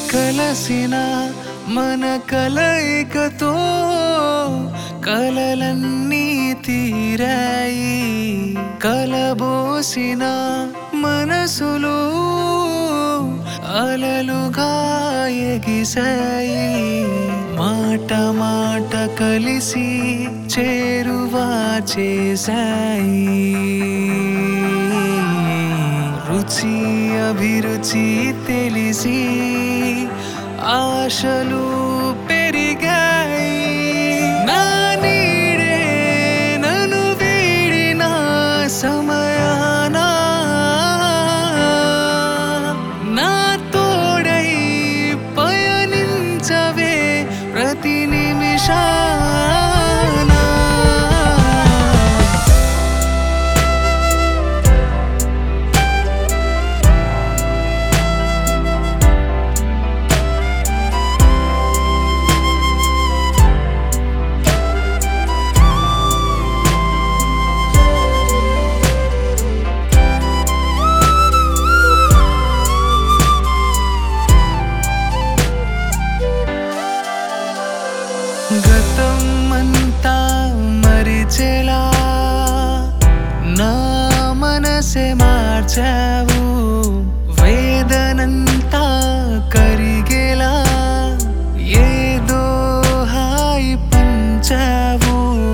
కలసిన మన కలయికతో కలలన్నీ తీరాయి కలబోసిన మనసులు అలలుగా ఎగిసాయి మాట మాట కలిసి చేరువా చేశాయి రుచి అభిరుచి తెలిసి ఆశలు పెరిగాయి నా నీడే నన్ను వీడిన సమయాన నా తోడై పయనించవే ప్రతి నిమిషాన గతం అంతా మరిచెలా నా మనసే మార్చావు వేదనంతా కరిగేలా ఏదో హాయి పంచావు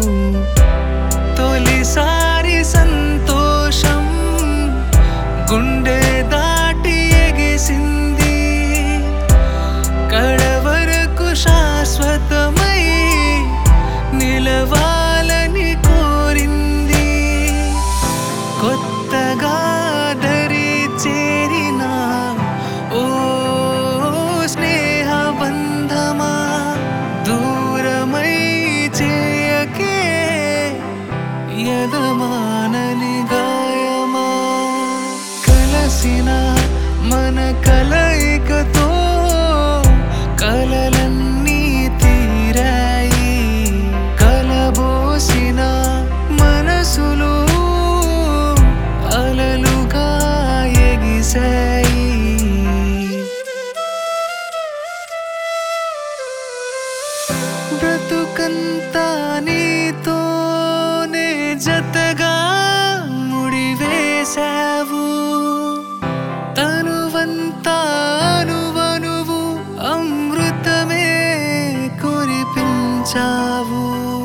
తొలిసారి సంతోషం గుండె దాటి ఎగిసింది కడవరకు శాశ్వతమై నిలవాలని కోరింది కొత్తగా దరి చేరిన ఓ స్నేహ బంధమా దూరమై చేయకే యదమానని గాయమా కలసిన మన కలయికతో కలలన్నీ తీరాయి కలబోసిన మనసులు అలలుగా ఎగిసాయి బ్రతుకంతా నీతోనే జతగా ముడివేశావు తనువంతా అనువనువు అమృతమే కురిపించావు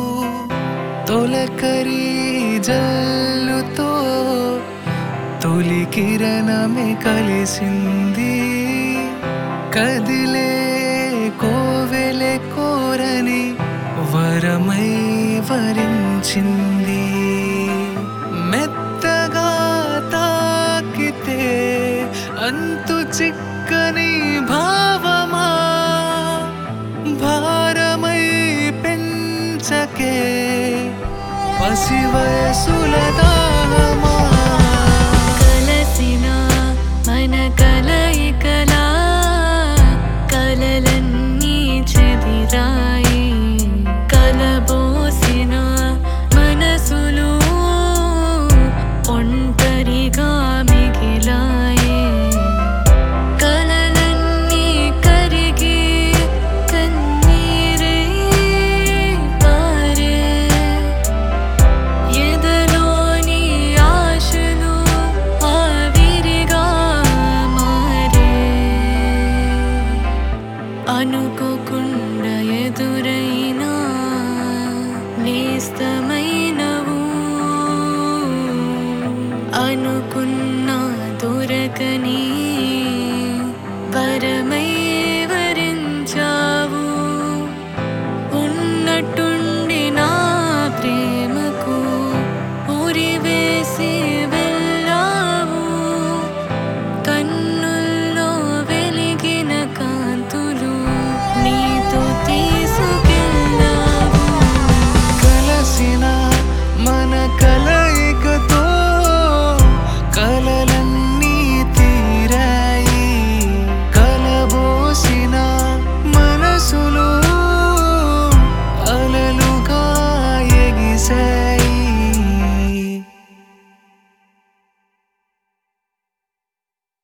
తొలకరి జల్లుతో తొలి కిరణమే కలిసింది కదిలే కోవెలే కోరని వరమై వరించింది మెత్తగా తాకితే అంతు చిక్కని భావమా భారమై పెంచకే పసి వయసుల దాహమా కలసిన మన కలయికలా కలలన్నీ చెదిరాయి కలబోసిన మనసులు ఒంటరిగా మిగిలాయి కలలన్నీ కరిగి కన్నీరే పారే ఎదలోని ఆశలు ఆవిరిగా మారే అనుకోకుండా ఎదురైనా నేస్తమైనవు అనుకున్న